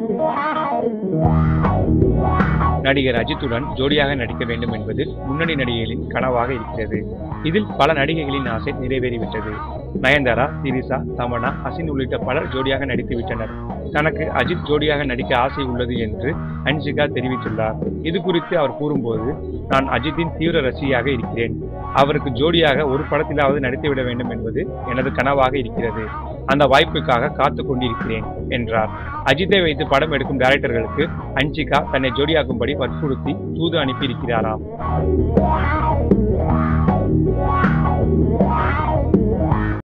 நடிகர் அஜித்துடன் ஜோடியாக நடிக்க வேண்டும் என்பது முன்னணி நடிகைகளின் கனவாக இருக்கிறது இதில் பல நடிகைகளின் ஆசை நிறைவேறிவிட்டது நயன்தாரா திரிசா தமனா அசின் உள்ளிட்ட பலர் ஜோடியாக நடித்துவிட்டனர் தனக்கு அஜித் ஜோடியாக நடிக்க ஆசை உள்ளது என்று அன்சிகா தெரிவித்துள்ளார் இது குறித்து அவர் கூறும்போது நான் அஜித்தின் தீவிர ரசிகையாக இருக்கிறேன் அவருக்கு ஜோடியாக ஒரு படத்திலாவது நடித்துவிட வேண்டும் என்பது எனது கனவாக இருக்கிறது அந்த வாய்ப்புக்காக காத்து கொண்டிருக்கிறேன் என்றார் அஜித்தை வைத்து படம் எடுக்கும் டைரக்டர்களுக்கு அன்சிகா தன்னை ஜோடியாக்கும்படி வற்புறுத்தி தூது அனுப்பியிருக்கிறாராம்